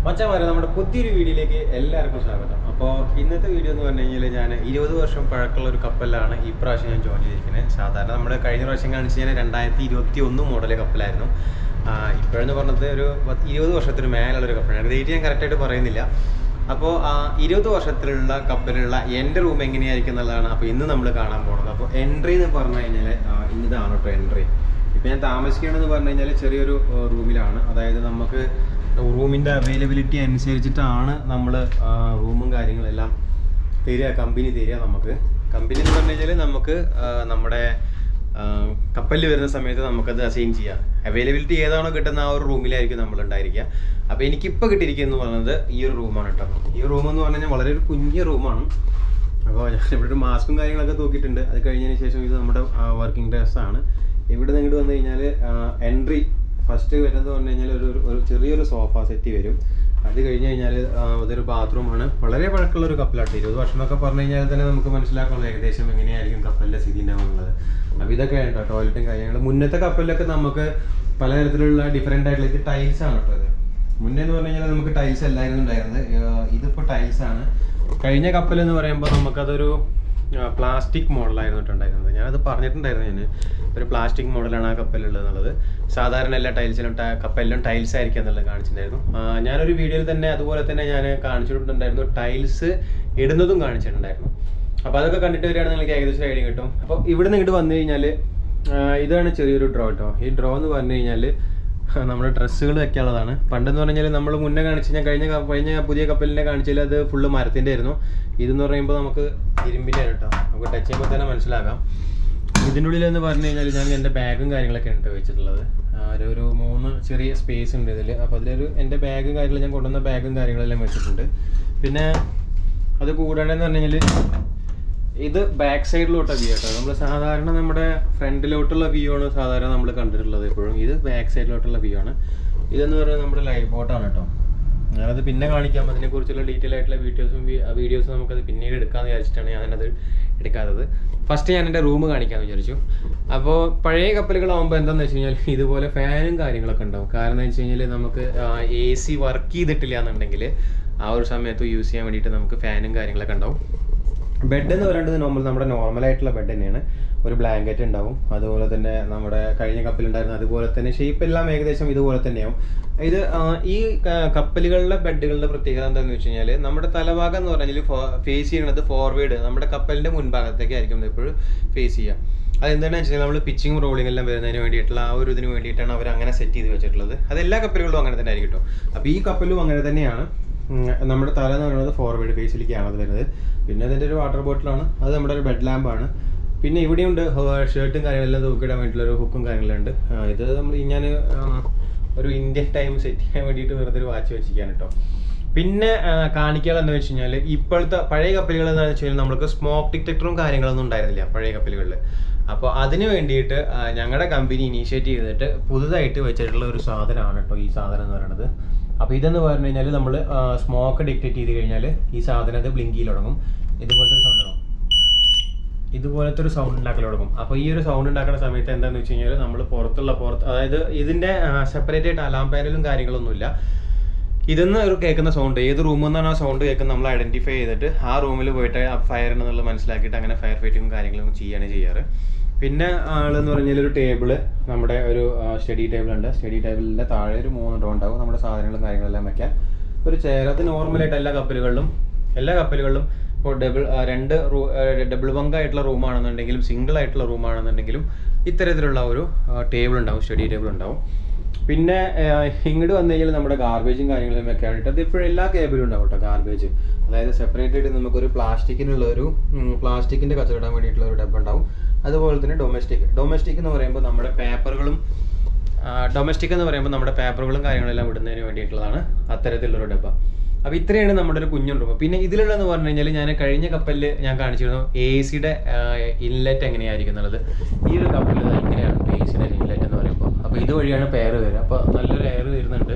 മച്ചാമാരെ നമ്മുടെ പുതിയൊരു വീഡിയോയിലേക്ക് എല്ലാവർക്കും സ്വാഗതം അപ്പോൾ ഇന്നത്തെ വീഡിയോ എന്ന് പറഞ്ഞു കഴിഞ്ഞാൽ ഞാൻ ഇരുപത് വർഷം പഴക്കമുള്ള ഒരു കപ്പലിലാണ് ഈ പ്രാവശ്യം ഞാൻ ജോയിൻ ചെയ്തിരിക്കുന്നത് സാധാരണ നമ്മൾ കഴിഞ്ഞ പ്രാവശ്യം കാണിച്ച് ഞാൻ രണ്ടായിരത്തി ഇരുപത്തി ഒന്ന് മോഡൽ കപ്പലായിരുന്നു ഇപ്പോഴെന്ന് പറഞ്ഞത് ഒരു പത്ത് ഇരുപത് വർഷത്തിന് മേലുള്ള ഒരു കപ്പലാണ് ഡേറ്റ് ഞാൻ കറക്റ്റായിട്ട് പറയുന്നില്ല അപ്പോൾ ഇരുപത് വർഷത്തിലുള്ള കപ്പലിലുള്ള എൻ്റെ റൂം എങ്ങനെയായിരിക്കും എന്നുള്ളതാണ് അപ്പോൾ ഇന്ന് നമ്മൾ കാണാൻ പോകുന്നത് അപ്പോൾ എൻട്രി എന്ന് പറഞ്ഞു കഴിഞ്ഞാൽ ഇതാണ് കേട്ടോ എൻട്രി ഇപ്പം ഞാൻ താമസിക്കണമെന്ന് പറഞ്ഞു കഴിഞ്ഞാൽ ചെറിയൊരു റൂമിലാണ് അതായത് നമുക്ക് റൂമിൻ്റെ അവൈലബിലിറ്റി അനുസരിച്ചിട്ടാണ് നമ്മൾ റൂമും കാര്യങ്ങളെല്ലാം തരിക കമ്പനി തരിക നമുക്ക് കമ്പനി എന്ന് പറഞ്ഞു കഴിഞ്ഞാൽ നമുക്ക് ആ, നമ്മുടെ കപ്പലിൽ വരുന്ന സമയത്ത് നമുക്കത് അസൈൻ ചെയ്യാം അവൈലബിലിറ്റി ഏതാണോ കിട്ടുന്ന ആ ഒരു റൂമിലായിരിക്കും നമ്മൾ ഉണ്ടായിരിക്കുക അപ്പോൾ എനിക്കിപ്പോൾ കിട്ടിയിരിക്കുന്നത് പറയുന്നത് ഈ ഒരു റൂമാണ് കേട്ടോ ഈ റൂം എന്ന് പറഞ്ഞു കഴിഞ്ഞാൽ വളരെ ഒരു കുഞ്ഞ് റൂമാണ് അപ്പോൾ ഞാൻ ഇവിടെ ഒരു മാസ്കും കാര്യങ്ങളൊക്കെ തൂക്കിയിട്ടുണ്ട് അത് കഴിഞ്ഞതിന് ശേഷം ഇത് നമ്മുടെ വർക്കിംഗ് ഡ്രസ് ആണ് ഇവിടെ നിന്ന് ഇങ്ങോട്ട് വന്നു കഴിഞ്ഞാൽ എൻട്രി ഫസ്റ്റ് വരുന്നത് പറഞ്ഞു കഴിഞ്ഞാൽ ഒരു ഒരു- ഒരു ചെറിയൊരു സോഫ സെറ്റ് വരും അത് കഴിഞ്ഞ് കഴിഞ്ഞാൽ അതൊരു ബാത്റൂമാണ് വളരെ പഴക്കമുള്ള ഒരു കപ്പലാട്ട് ഇരുപത് വർഷം എന്നൊക്കെ പറഞ്ഞു കഴിഞ്ഞാൽ തന്നെ നമുക്ക് മനസ്സിലാക്കാനുള്ള ഏകദേശം എങ്ങനെയായിരിക്കും കപ്പലിൻ്റെ സ്ഥിതി ഉണ്ടാവുന്നത് അപ്പോൾ ഇതൊക്കെ കേട്ടോ ടോയ്ലറ്റും കാര്യങ്ങളും മുന്നത്തെ കപ്പലിലൊക്കെ നമുക്ക് പലതരത്തിലുള്ള ഡിഫറെൻ്റ് ആയിട്ടുള്ള ഇത് ടൈൽസ് ആണ് കേട്ടോ ഇത് മുന്നേ എന്ന് പറഞ്ഞു കഴിഞ്ഞാൽ നമുക്ക് ടൈൽസ് അല്ലായിരുന്നു ഉണ്ടായിരുന്നത് ഏർ ഇതിപ്പോൾ ടൈൽസ് ആണ് കഴിഞ്ഞ കപ്പൽ എന്ന് പറയുമ്പോൾ നമുക്കതൊരു പ്ലാസ്റ്റിക് മോഡലായിരുന്നു ഉണ്ടായിരുന്നത് ഞാനത് പറഞ്ഞിട്ടുണ്ടായിരുന്നു ഞാൻ ഒരു പ്ലാസ്റ്റിക് മോഡലാണ് ആ കപ്പലുള്ളത് എന്നുള്ളത് സാധാരണ എല്ലാ ടൈൽസിലും ട- കപ്പലിലും ടൈൽസ് ആയിരിക്കും എന്നുള്ളത് കാണിച്ചിട്ടുണ്ടായിരുന്നു ആ, ഞാനൊരു വീഡിയോയിൽ തന്നെ അതുപോലെ തന്നെ ഞാൻ കാണിച്ചിട്ടുണ്ടായിരുന്നു ടൈൽസ് ഇടുന്നതും കാണിച്ചിട്ടുണ്ടായിരുന്നു അപ്പോൾ അതൊക്കെ കണ്ടിട്ട് വരികയാണെങ്കിൽ നിങ്ങൾക്ക് ഏകദേശം ഐഡിയ കിട്ടും അപ്പോൾ ഇവിടെ നിന്ന് ഇങ്ങോട്ട് വന്നു കഴിഞ്ഞാൽ ഇതാണ് ചെറിയൊരു ഡ്രോ കേട്ടോ ഈ ഡ്രോ എന്ന് പറഞ്ഞു കഴിഞ്ഞാൽ നമ്മുടെ ഡ്രസ്സുകൾ വെക്കാനുള്ളതാണ് പണ്ടെന്ന് പറഞ്ഞാൽ നമ്മൾ മുന്നേ കാണിച്ച് ഞാൻ കഴിഞ്ഞ ക- കഴിഞ്ഞ പുതിയ കപ്പലിനെ കാണിച്ചാൽ അത് ഫുള്ള് മരത്തിൻ്റെ ആയിരുന്നു ഇതെന്ന് പറയുമ്പോൾ നമുക്ക് ഇരുമ്പിൻ്റെ ആണ് കേട്ടോ നമുക്ക് ടച്ച് ചെയ്യുമ്പോൾ തന്നെ മനസ്സിലാക്കാം ഇതിൻ്റെ ഉള്ളിൽ എന്ന് പറഞ്ഞു കഴിഞ്ഞാൽ ഞാൻ എൻ്റെ ബാഗും കാര്യങ്ങളൊക്കെ ഉണ്ട് വെച്ചിട്ടുള്ളത് ആ, ഒരു ഒരു മൂന്ന് ചെറിയ സ്പേസ് ഉണ്ട് ഇതിൽ അപ്പോൾ അതിലൊരു എൻ്റെ ബാഗും കാര്യങ്ങളും ഞാൻ കൊണ്ടുവന്ന ബാഗും കാര്യങ്ങളെല്ലാം വെച്ചിട്ടുണ്ട് പിന്നെ അത് കൂടാണ്ടെന്ന് പറഞ്ഞു കഴിഞ്ഞാൽ ഇത് ബാക്ക് സൈഡിലോട്ട് വ്യൂ കേട്ടോ നമ്മൾ സാധാരണ നമ്മുടെ ഫ്രണ്ടിലോട്ടുള്ള വ്യൂ ആണ് സാധാരണ നമ്മൾ കണ്ടിട്ടുള്ളത് എപ്പോഴും ഇത് ബാക്ക് സൈഡിലോട്ടുള്ള വ്യൂ ആണ് ഇതെന്ന് പറയുന്നത് നമ്മുടെ ലൈവ് ബോട്ടാണ് കേട്ടോ ഞാനത് പിന്നെ കാണിക്കാം അതിനെക്കുറിച്ചുള്ള ഡീറ്റെയിൽ ആയിട്ടുള്ള വീഡിയോസും വീഡിയോസും നമുക്കത് പിന്നീട് എടുക്കാമെന്ന് വിചാരിച്ചിട്ടാണ് ഞാനത് എടുക്കാത്തത് ഫസ്റ്റ് ഞാൻ എൻ്റെ റൂം കാണിക്കാമെന്ന് വിചാരിച്ചു അപ്പോൾ പഴയ കപ്പലുകളാകുമ്പോൾ എന്താണെന്ന് വെച്ച് കഴിഞ്ഞാൽ ഇതുപോലെ ഫാനും കാര്യങ്ങളൊക്കെ ഉണ്ടാവും കാരണം എന്ന് വെച്ച് കഴിഞ്ഞാൽ നമുക്ക് എ സി വർക്ക് ചെയ്തിട്ടില്ല എന്നുണ്ടെങ്കിൽ ആ ഒരു സമയത്ത് യൂസ് ചെയ്യാൻ വേണ്ടിയിട്ട് നമുക്ക് ഫാനും കാര്യങ്ങളൊക്കെ ഉണ്ടാവും ബെഡ് എന്ന് പറയുന്നത് നോർമൽ നമ്മുടെ നോർമൽ ആയിട്ടുള്ള ബെഡ് തന്നെയാണ് ഒരു ബ്ലാങ്കറ്റ് ഉണ്ടാവും അതുപോലെ തന്നെ നമ്മുടെ കഴിഞ്ഞ കപ്പലുണ്ടായിരുന്ന അതുപോലെ തന്നെ ഷേപ്പ് എല്ലാം ഏകദേശം ഇതുപോലെ തന്നെയാവും ഇത് ആ, ഈ ക- കപ്പലുകളുടെ ബെഡുകളുടെ പ്രത്യേകത എന്താണെന്ന് വെച്ച് കഴിഞ്ഞാൽ നമ്മുടെ തലഭാഗം എന്ന് പറഞ്ഞാൽ ഫേസ് ചെയ്യുന്നത് ഫോർവേഡ് നമ്മുടെ കപ്പലിന്റെ മുൻഭാഗത്തേക്കായിരിക്കും എപ്പോഴും ഫേസ് ചെയ്യുക അതെന്താണെന്ന് വെച്ചാൽ നമ്മൾ പിച്ചിങ് റോളിംഗ് എല്ലാം വരുന്നതിന് വേണ്ടിയിട്ടുള്ള ആ ഒരു ഇതിന് വേണ്ടിയിട്ടാണ് അവർ അങ്ങനെ സെറ്റ് ചെയ്ത് വെച്ചിട്ടുള്ളത് അത് എല്ലാ കപ്പലുകളും അങ്ങനെ തന്നെ ആയിരിക്കും കേട്ടോ അപ്പോൾ ഈ കപ്പലും അങ്ങനെ തന്നെയാണ് ഉം, നമ്മുടെ തല എന്ന് പറയുന്നത് ഫോർവേഡ് ഫേസിലേക്കാണ് അത് വരുന്നത് പിന്നെ അതിൻ്റെ ഒരു വാട്ടർ ബോട്ടിലാണ് അത് നമ്മുടെ ഒരു ബെഡ് ലാമ്പാണ് പിന്നെ ഇവിടെയുണ്ട് ഷർട്ടും കാര്യങ്ങളെല്ലാം തൂക്കിയിടാൻ വേണ്ടിയിട്ടുള്ള ഒരു ഹുക്കും കാര്യങ്ങളെല്ലാം ഉണ്ട് ആ, ഇത് നമ്മൾ ഞാൻ ഒരു ഇന്ത്യൻ ടൈം സെറ്റ് ചെയ്യാൻ വേണ്ടിയിട്ട് വെറുതെ ഒരു വാച്ച് വെച്ചിരിക്കുകയാണ് കേട്ടോ പിന്നെ കാണിക്കാനുള്ള എന്താ വെച്ച് കഴിഞ്ഞാൽ ഇപ്പോഴത്തെ പഴയ കപ്പലുകൾ എന്താണെന്ന് വെച്ച് കഴിഞ്ഞാൽ നമുക്ക് സ്മോക്ക് ഡിറ്റക്ടറും കാര്യങ്ങളൊന്നും ഉണ്ടായിരുന്നില്ല പഴയ കപ്പലുകളിൽ അപ്പോൾ അതിന് വേണ്ടിയിട്ട് ഞങ്ങളുടെ കമ്പനി ഇനീഷ്യേറ്റ് ചെയ്തിട്ട് പുതുതായിട്ട് വെച്ചിട്ടുള്ള ഒരു സാധനമാണ് കേട്ടോ ഈ സാധനം എന്ന് പറയുന്നത് അപ്പോൾ ഇതെന്ന് പറഞ്ഞു കഴിഞ്ഞാൽ നമ്മൾ സ്മോക്ക് ഡിറ്റക്ട് ചെയ്ത് കഴിഞ്ഞാൽ ഈ സാധനം അത് ബ്ലിങ്ക് ചെയ്ത് തുടങ്ങും ഇതുപോലത്തെ ഒരു സൗണ്ട് തുടങ്ങും ഇതുപോലത്തെ ഒരു സൗണ്ട് ഉണ്ടാക്കൽ തുടങ്ങും അപ്പോൾ ഈ ഒരു സൗണ്ട് ഉണ്ടാക്കുന്ന സമയത്ത് എന്താണെന്ന് വെച്ച് കഴിഞ്ഞാൽ നമ്മൾ പുറത്തുള്ള പുറത്ത് അതായത് ഇതിൻ്റെ സെപ്പറേറ്റ് ആയിട്ട് അലാം പാനലും കാര്യങ്ങളൊന്നുമില്ല ഇതെന്ന് ഒരു കേൾക്കുന്ന സൗണ്ട് ഏത് റൂമിൽ നിന്നാണ് ആ സൗണ്ട് കേൾക്കുന്നത് നമ്മൾ ഐഡന്റിഫൈ ചെയ്തിട്ട് ആ റൂമിൽ പോയിട്ട് ആ ഫയർ എന്നുള്ളത് മനസ്സിലാക്കിയിട്ട് അങ്ങനെ ഫയർ ഫൈറ്റിങ്ങും കാര്യങ്ങളും ചെയ്യാണ് ചെയ്യാറ് പിന്നെ ആളെന്ന് പറഞ്ഞാൽ ഒരു ടേബിള് നമ്മുടെ ഒരു സ്റ്റഡി ടേബിൾ ഉണ്ട് സ്റ്റഡി ടേബിളിൻ്റെ താഴെ ഒരു മൂന്ന് ഡ്രോ ഉണ്ടാവും നമ്മുടെ സാധനങ്ങളും കാര്യങ്ങളെല്ലാം വെക്കാൻ ഒരു ചെയർ അത് നോർമലായിട്ട് എല്ലാ കപ്പലുകളിലും എല്ലാ കപ്പലുകളിലും ഇപ്പോൾ ഡബിൾ രണ്ട് റൂ ഡബിൾ ബങ്ക് ആയിട്ടുള്ള റൂമാണെന്നുണ്ടെങ്കിലും സിംഗിൾ ആയിട്ടുള്ള റൂമാണെന്നുണ്ടെങ്കിലും ഇത്തരത്തിലുള്ള ഒരു ടേബിൾ ഉണ്ടാവും സ്റ്റഡി ടേബിൾ ഉണ്ടാവും പിന്നെ ഇങ്ങോട്ട് വന്നു കഴിഞ്ഞാൽ നമ്മുടെ ഗാർബേജും കാര്യങ്ങളും വെക്കാൻ വേണ്ടിയിട്ട് അത് ഇപ്പോഴും എല്ലാ കേബിലും ഉണ്ടാവും കേട്ടോ ഗാർബേജ് അതായത് സെപ്പറേറ്റ് ആയിട്ട് നമുക്കൊരു പ്ലാസ്റ്റിക്കിനുള്ള ഒരു പ്ലാസ്റ്റിക്കിൻ്റെ കച്ചവടം വേണ്ടിയിട്ടുള്ള ഒരു ഡബ്ബ ഉണ്ടാവും അതുപോലെ തന്നെ ഡൊമസ്റ്റിക് ഡൊമസ്റ്റിക് എന്ന് പറയുമ്പോൾ നമ്മുടെ പേപ്പറുകളും ഡൊമസ്റ്റിക് എന്ന് പറയുമ്പോൾ നമ്മുടെ പേപ്പറുകളും കാര്യങ്ങളെല്ലാം വിടുന്നതിന് വേണ്ടിയിട്ടുള്ളതാണ് അത്തരത്തിലുള്ളൊരു ഡബ്ബ അപ്പോൾ ഇത്രയാണ് നമ്മുടെ ഒരു കുഞ്ഞു റൂം പിന്നെ ഇതിലുള്ളതെന്ന് പറഞ്ഞു കഴിഞ്ഞാൽ ഞാൻ കഴിഞ്ഞ കപ്പലിൽ ഞാൻ കാണിച്ചിരുന്നു എ സിയുടെ ഇൻലെറ്റ് എങ്ങനെയായിരിക്കും എന്നുള്ളത് ഈ ഒരു കപ്പലിൽ ദാ ഇങ്ങനെയാണ് എ സിയുടെ ഇൻലെറ്റ് എന്ന് പറയുമ്പോൾ അപ്പോൾ ഇതുവഴിയാണ് പെയർ വരിക അപ്പോൾ നല്ലൊരു എയർ വരുന്നുണ്ട്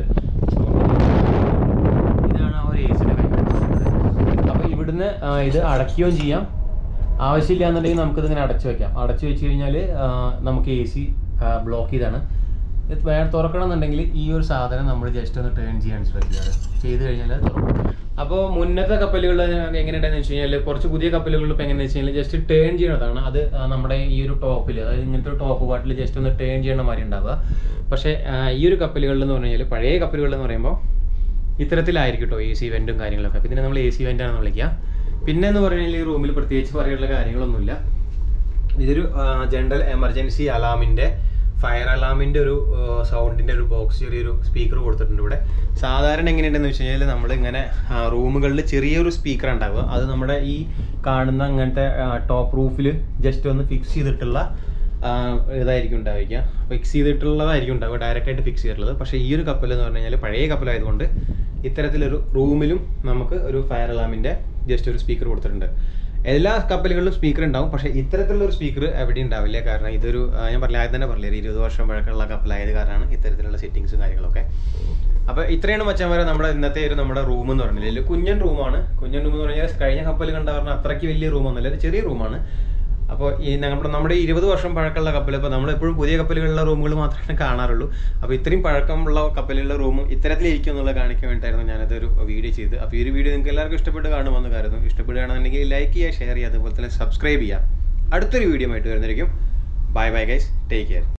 ഇതാണ് ആ ഒരു എ സിയുടെ അപ്പോൾ ഇവിടുന്ന് ആ, ഇത് അടയ്ക്കുകയും ചെയ്യാം ആവശ്യമില്ല എന്നുണ്ടെങ്കിൽ നമുക്കിത് ഇങ്ങനെ അടച്ചു വെക്കാം അടച്ചു വെച്ച് കഴിഞ്ഞാൽ നമുക്ക് എ സി ബ്ലോക്ക് ചെയ്താണ് ഇത് വേറെ തുറക്കണം എന്നുണ്ടെങ്കിൽ ഈ ഒരു സാധനം നമ്മൾ ജസ്റ്റ് ഒന്ന് ടേൺ ചെയ്യാൻ ശ്രദ്ധിക്കുക ചെയ്ത് കഴിഞ്ഞാൽ അത് തുറക്കും അപ്പോൾ മുന്നത്തെ കപ്പലുകൾ എങ്ങനെയുണ്ടെന്ന് വെച്ച് കഴിഞ്ഞാൽ കുറച്ച് പുതിയ കപ്പലുകളിൽ ഇപ്പോൾ എങ്ങനെയാണെന്ന് വെച്ച് കഴിഞ്ഞാൽ ജസ്റ്റ് ടേൺ ചെയ്യണതാണ് അത് ആ, നമ്മുടെ ഈ ഒരു ടോപ്പിൽ അതായത് ഇങ്ങനത്തെ ടോപ്പ് പാട്ടിൽ ജസ്റ്റ് ഒന്ന് ടേൺ ചെയ്യണ മാതിരി ഉണ്ടാവുക പക്ഷേ ആ, ഈ ഒരു കപ്പലുകളിൽ എന്ന് പറഞ്ഞു കഴിഞ്ഞാൽ പഴയ കപ്പലുകളിൽ എന്ന് പറയുമ്പോൾ ഇത്തരത്തിലായിരിക്കും കേട്ടോ എ സി വെൻറ്റും കാര്യങ്ങളൊക്കെ അപ്പോൾ ഇതിനെ നമ്മൾ എ സി വെൻ്റാണെന്ന് വിളിക്കുക പിന്നെ എന്ന് പറഞ്ഞു കഴിഞ്ഞാൽ ഈ റൂമിൽ പ്രത്യേകിച്ച് പറയാനുള്ള കാര്യങ്ങളൊന്നുമില്ല ഇതൊരു ജനറൽ എമർജൻസി അലാമിൻ്റെ ഫയർ അലാമിൻ്റെ ഒരു സൗണ്ടിൻ്റെ ഒരു ബോക്സ് ചെറിയൊരു സ്പീക്കർ കൊടുത്തിട്ടുണ്ട് ഇവിടെ സാധാരണ എങ്ങനെയുണ്ടെന്ന് വെച്ച് കഴിഞ്ഞാൽ നമ്മൾ ഇങ്ങനെ റൂമുകളിൽ ചെറിയൊരു സ്പീക്കർ ഉണ്ടാവുക അത് നമ്മുടെ ഈ കാണുന്ന അങ്ങനത്തെ ടോപ്പ് റൂഫിൽ ജസ്റ്റ് ഒന്ന് ഫിക്സ് ചെയ്തിട്ടുള്ള ആ, ഇതായിരിക്കും ഉണ്ടാവുക ഫിക്സ് ചെയ്തിട്ടുള്ളതായിരിക്കും ഉണ്ടാവുക ഡയറക്റ്റ് ആയിട്ട് ഫിക്സ് ചെയ്തിട്ടുള്ളത് പക്ഷേ ഈ ഒരു കപ്പൽ എന്ന് പറഞ്ഞു കഴിഞ്ഞാൽ പഴയ കപ്പലായതുകൊണ്ട് ഇത്തരത്തിലൊരു റൂമിലും നമുക്ക് ഒരു ഫയർ അലാമിൻ്റെ ജസ്റ്റ് ഒരു സ്പീക്കർ കൊടുത്തിട്ടുണ്ട് എല്ലാ കപ്പലുകളിലും സ്പീക്കർ ഉണ്ടാവും പക്ഷേ ഇത്തരത്തിലുള്ള ഒരു സ്പീക്കർ എവിടെ ഉണ്ടാവില്ല കാരണം ഇതൊരു ആ, ഞാൻ പറഞ്ഞില്ല ആദ്യം തന്നെ പറഞ്ഞില്ല ഒരു ഇരുപത് വർഷം പഴക്കമുള്ള കപ്പലായത് കാരണമാണ് ഇത്തരത്തിലുള്ള സെറ്റിങ്സും കാര്യങ്ങളൊക്കെ അപ്പോൾ ഇത്രയാണ് മച്ചാൻ വരെ നമ്മുടെ ഇന്നത്തെ ഒരു നമ്മുടെ റൂം എന്ന് പറഞ്ഞാൽ ഇതിൽ കുഞ്ഞൻ റൂമാണ് കുഞ്ഞൻ റൂം എന്ന് പറഞ്ഞാൽ കഴിഞ്ഞ കപ്പൽ കണ്ട പറഞ്ഞാൽ അത്രയ്ക്ക് വലിയ റൂമൊന്നുമില്ല ഇത് ചെറിയ റൂമാണ് അപ്പോൾ ഈ നമ്മുടെ നമ്മുടെ ഇരുപത് വർഷം പഴക്കമുള്ള കപ്പൽ ഇപ്പോൾ നമ്മൾ എപ്പോഴും പുതിയ കപ്പലുകളിലുള്ള റൂമുകൾ മാത്രമേ കാണാറുള്ളൂ അപ്പോൾ ഇത്രയും പഴക്കമുള്ള കപ്പലിലുള്ള റൂമും ഇത്തരത്തിലിരിക്കും എന്നുള്ളത് കാണിക്കാൻ വേണ്ടിയിട്ടായിരുന്നു ഞാനതൊരു വീഡിയോ ചെയ്ത് അപ്പോൾ ഈ ഒരു വീഡിയോ നിങ്ങൾക്ക് എല്ലാവർക്കും ഇഷ്ടപ്പെട്ട് കാണുമെന്ന് കരുതുന്നു ഇഷ്ടപ്പെടുകയാണെന്നുണ്ടെങ്കിൽ ലൈക്ക് ചെയ്യുക ഷെയർ ചെയ്യുക അതുപോലെ തന്നെ സബ്സ്ക്രൈബ് ചെയ്യുക അടുത്തൊരു വീഡിയോ ആയിട്ട് വരുന്നതായിരിക്കും bye bye guys take care